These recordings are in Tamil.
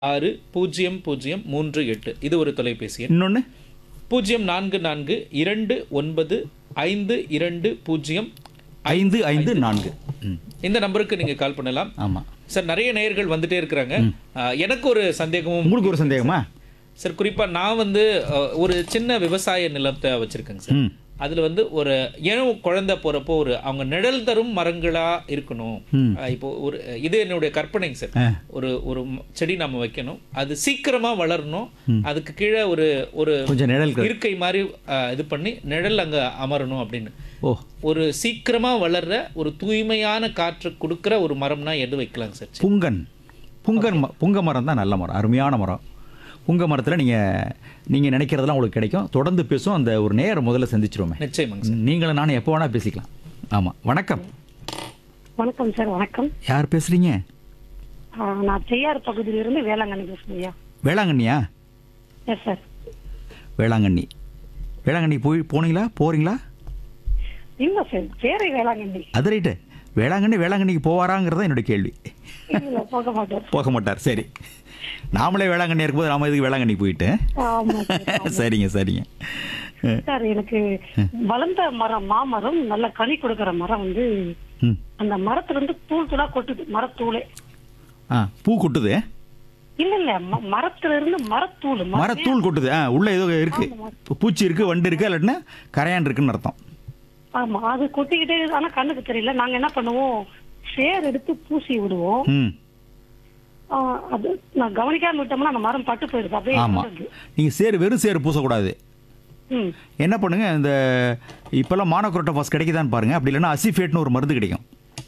ஆறு பூஜ்ஜியம் பூஜ்ஜியம் மூன்று எட்டு இது ஒரு தொலைபேசி எண் இன்னொன்று பூஜ்ஜியம் நான்கு நான்கு இரண்டு ஒன்பது ஐந்து இரண்டு பூஜ்ஜியம் ஐந்து ஐந்து நான்கு ம் இந்த நம்பருக்கு நீங்க கால் பண்ணலாம் ஆமாம் சார் நிறைய நேயர்கள் வந்துட்டே இருக்கிறாங்க ஆ, எனக்கு ஒரு சந்தேகமும் உங்களுக்கு ஒரு சந்தேகமா சார் குறிப்பா நான் வந்து அ, ஒரு சின்ன விவசாய நிலத்தை வச்சிருக்கேங்க சார் ம் அதுல வந்து ஒரு ஏன் குழந்தை போறப்போ ஒரு அவங்க நிழல் தரும் மரங்களா இருக்கணும் ம். அஹ் இப்போ ஒரு இது என்னுடைய கற்பனைங்க சார் ஆ. ஒரு ஒரு ம- செடி நம்ம வைக்கணும் அது சீக்கிரமா வளரணும் அதுக்கு கீழே ஒரு ஒரு கொஞ்சம் நிழல் க- இருக்கை மாதிரி அஹ், இது பண்ணி நிழல் அங்க அமரணும் அப்படின்னு ஓ ஒரு சீக்கிரமா வளர்ற ஒரு தூய்மையான காற்று கொடுக்கிற ஒரு மரம்னா எது வைக்கலாங்க சார் புங்கன் புங்கன் ம- புங்க மரம் தான் நல்ல மரம் அருமையான மரம் புங்க மரத்தில் நீங்கள் நீங்கள் நினைக்கிறதெல்லாம் உங்களுக்கு கிடைக்கும் தொடர்ந்து பேசும் அந்த ஒரு நேரம் முதல்ல சந்திச்சிருவோமே நிச்சயமாங்க சார் நீங்களும் நானும் எப்போ வேணால் பேசிக்கலாம் ஆமாம் வணக்கம் வணக்கம் சார் வணக்கம் யார் பேசுகிறீங்க ஆ, நான் செய்யாறு பகுதியிலிருந்து வேளாங்கண்ணி பேசுறேன் ஐயா வேளாங்கண்ணியா எஸ் சார் வேளாங்கண்ணி வேளாங்கண்ணி போய் போனீங்களா போகிறீங்களா இல்ல சார் வேற வேளாங்கண்ணி அது ரைட்டு வேளாங்கண்ணி வேளாங்கண்ணிக்கு போவாராங்கிறது என்னுடைய கேள்வி இல்ல போக மாட்டேன் போக மாட்டார் சரி நாமளே வேளாங்கண்ணி இருக்கும்போது நாம இதுக்கு வேளாங்கண்ணி போயிட்டு ஆமா சார். சரிங்க சரிங்க அஹ், சார் எனக்கு வளர்ந்த மரம் மாமரம் நல்ல கனி கொடுக்கிற மரம் வந்து ம் அந்த மரத்துல இருந்து தூள் தூளா கொட்டுது மரத்தூளே ஆ பூ கொட்டுது இல்ல இல்ல ம- மரத்துல இருந்து மரத்தூள் ம- மரத்தூள் கொட்டுது ஆ உள்ள ஏதோ இருக்கு பூச்சி இருக்கு வண்டு இருக்கு இல்லாட்டினா கரையான் இருக்குன்னு அர்த்தம் ஆமா அது கொட்டிக்கிட்டே இருக்கு. ஆனா கண்ணுக்கு தெரியல நாங்க என்ன பண்ணுவோம் சேர் எடுத்து பூசி விடுவோம் ம் ஆ, அது நான் கவனிக்காம விட்டோம்னா அந்த மரம் பட்டு போயிருது அப்படியே ஆமாம் இருக்கு. நீங்கள் சேரு வெறும் சேரு பூசக்கூடாது ம் என்ன பண்ணுங்க இந்த இப்போல்லாம் மானோக்ரோட்டோபாஸ் கிடைக்குதான்னு பாருங்க அப்படி இல்லைன்னா அசிஃபேட்னு ஒரு மருந்து கிடைக்கும்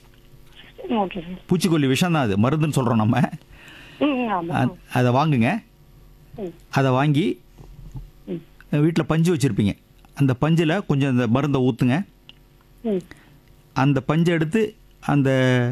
ஓகே சார் பூச்சிக்கொல்லி விஷம் தான் அது மருந்துன்னு சொல்கிறோம் நம்ம ம் ம், ஆமா அ- அதை வாங்குங்க ம். அதை வாங்கி ம். வீட்டில் பஞ்சு வச்சுருப்பீங்க அந்த பஞ்சில் கொஞ்சம் அந்த மருந்தை ஊற்றுங்க ம் அந்த பஞ்சை எடுத்து அந்த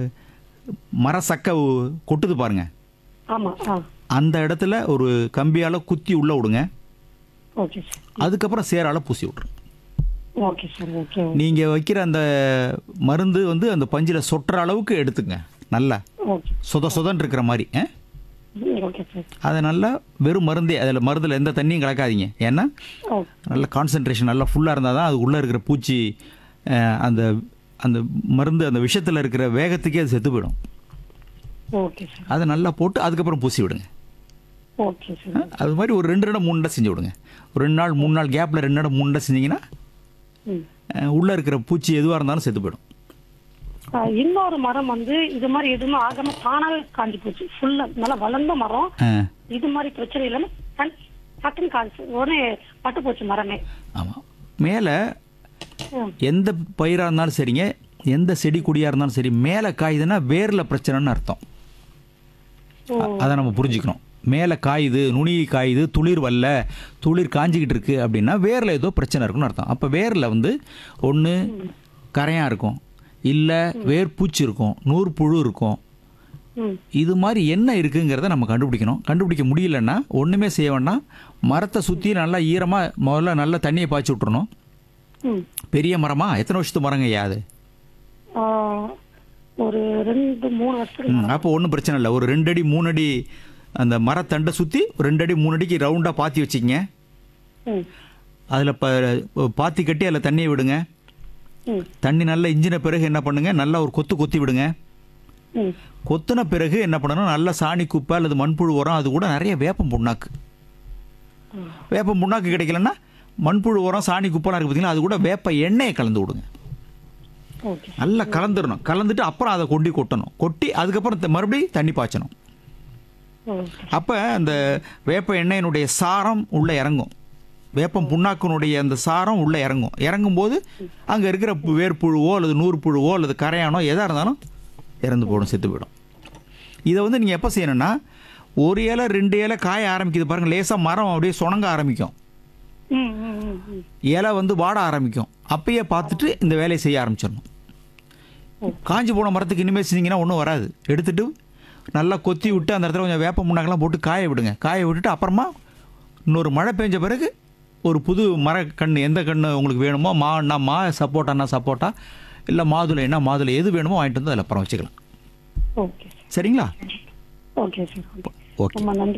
மர சக்கை உ- கொட்டுது பாருங்க ஆமா ஆ அந்த இடத்துல ஒரு கம்பியால் குத்தி உள்ளே விடுங்க ஓகே சார் அதுக்கப்புறம் சேரால் பூசி விட்ருங்க ஓகே சார் ஓகே நீங்கள் வைக்கிற அந்த மருந்து வந்து அந்த பஞ்சில் சொட்டுற அளவுக்கு எடுத்துங்க நல்லா ஓகே சொத சொதன்னு இருக்கிற மாதிரி ஆ? ம், ஓகே சார் அதை நல்லா வெறும் மருந்தே அதில் மருந்தில் எந்த தண்ணியும் கலக்காதீங்க ஏன்னா ஓ நல்ல கான்சென்ட்ரேஷன் நல்லா ஃபுல்லாக இருந்தால் தான் அது உள்ளே இருக்கிற பூச்சி அஹ், அந்த அந்த மருந்து அந்த விஷத்தில் இருக்கிற வேகத்துக்கே அது செத்து போயிடும் ஓகே சார் அதை நல்லா போட்டு அதுக்கப்புறம் பூசி விடுங்க ஓகே சார் அது மாதிரி ஒரு ரெண்டு இடம் மூணு இடம் செஞ்சு விடுங்க ஒரு ரெண்டு நாள் மூணு நாள் கேப்பில் ரெண்டு இடம் மூணு இடம் செஞ்சீங்கன்னா ம் அஹ், உள்ளே இருக்கிற பூச்சி எதுவாக இருந்தாலும் செத்து போயிடும் ஆ, இன்னொரு மரம் வந்து இது மாதிரி எதுவுமே ஆகாம தானாவே காஞ்சி போச்சு ஃபுல்லா நல்லா வளர்ந்த மரம் அஹ், இது மாதிரி பிரச்சனை இல்லாம டக்- டக்குன்னு காஞ்சி உடனே பட்டு போச்சு மரமே ஆமாம் மேலே ம், எந்த பயிராக இருந்தாலும் சரிங்க எந்த செடி கொடியாக இருந்தாலும் சரி மேலே காயுதுன்னா வேரில் பிரச்சனைன்னு அர்த்தம் ஓ அ- அதை நம்ம புரிஞ்சுக்கணும் மேலே காயுது நுனி காயுது துளிர் வரல துளிர் காஞ்சிக்கிட்டு இருக்கு அப்படின்னா வேரில் ஏதோ பிரச்சனை இருக்குன்னு அர்த்தம் அப்போ வேரில் வந்து ஒன்று கரையான் இருக்கும் இல்லை வேர் பூச்சி இருக்கும் நூறு புழு இருக்கும் ம் இது மாதிரி என்ன இருக்குங்கிறத நம்ம கண்டுபிடிக்கணும் கண்டுபிடிக்க முடியலன்னா ஒன்றுமே செய்ய வேண்டாம் மரத்தை சுற்றி நல்லா ஈரமாக முதல்ல நல்லா தண்ணியை பாய்ச்சி விட்றணும் ம் பெரிய மரமா எத்தனை வருஷத்து மரங்க ஐயா அது ஆ, ஒரு ரெண்டு மூணு வருஷத்துக்கு ம், அப்போ ஒன்றும் பிரச்சனை இல்லை ஒரு ரெண்டு அடி மூணு அடி அந்த மரத்தண்டை சுற்றி ஒரு ரெண்டு அடி மூணு அடிக்கு ரவுண்டாக பாத்தி வச்சுக்கங்க ம் அதில் ப பாத்தி கட்டி அதில் தண்ணியை விடுங்க ம் தண்ணி நல்லா இஞ்சின பிறகு என்ன பண்ணுங்க நல்லா ஒரு கொத்து கொத்தி விடுங்க ம் கொத்துன பிறகு என்ன பண்ணணும் நல்ல சாணி குப்பை அல்லது மண்புழு உரம் அது கூட நிறைய வேப்பம் புண்ணாக்கு வேப்பம் புண்ணாக்கு கிடைக்கலன்னா மண்புழு உரம் சாணி குப்பெல்லாம் இருக்கு பார்த்தீங்களா அது கூட வேப்ப எண்ணெயை கலந்து விடுங்க ஓகே நல்லா கலந்துடணும் கலந்துட்டு அப்புறம் அதை கொட்டி கொட்டணும் கொட்டி அதுக்கப்புறம் த- மறுபடியும் தண்ணி பாய்ச்சணும் ஓகே அப்போ அந்த வேப்ப எண்ணெயினுடைய சாரம் உள்ளே இறங்கும் வேப்பம் புண்ணாக்கினுடைய அந்த சாரம் உள்ளே இறங்கும் இறங்கும்போது அங்கே இருக்கிற பு- வேர்ப்புழுவோ அல்லது நூறு புழுவோ அல்லது கரையானோ எதாக இருந்தாலும் இறந்து போயிடும் செத்து போயிடும் இதை வந்து நீங்கள் எப்போ செய்யணும்னா ஒரு இலை ரெண்டு இலை காய ஆரம்பிக்குது பாருங்கள் லேசாக மரம் அப்படியே சுணங்க ஆரம்பிக்கும் ம் ம் ம் ம் இலை வந்து வாட ஆரம்பிக்கும் அப்பயே பார்த்துட்டு இந்த வேலையை செய்ய ஆரம்பிச்சிடணும் காஞ்சி போன மரத்துக்கு இனிமேல் செஞ்சீங்கன்னா ஒன்றும் வராது எடுத்துட்டு நல்லா கொத்தி விட்டு அந்த இடத்துல கொஞ்சம் வேப்ப முன்னாக்கெல்லாம் போட்டு காய விடுங்க காய விட்டுட்டு அப்புறமா இன்னொரு மழை பெஞ்ச பிறகு ஒரு புது மரக்கன்று எந்த கன்று உங்களுக்கு வேணுமோ மான்னா மா சப்போட்டானா சப்போட்டா இல்லை மாதுளைன்னா மாதுளை எது வேணுமோ வாங்கிட்டு வந்து அதில் அப்புறம் வச்சுக்கலாம் ஓகே சார் சரிங்களா ஓகே சார் ஓகே ரொம்ப நன்றி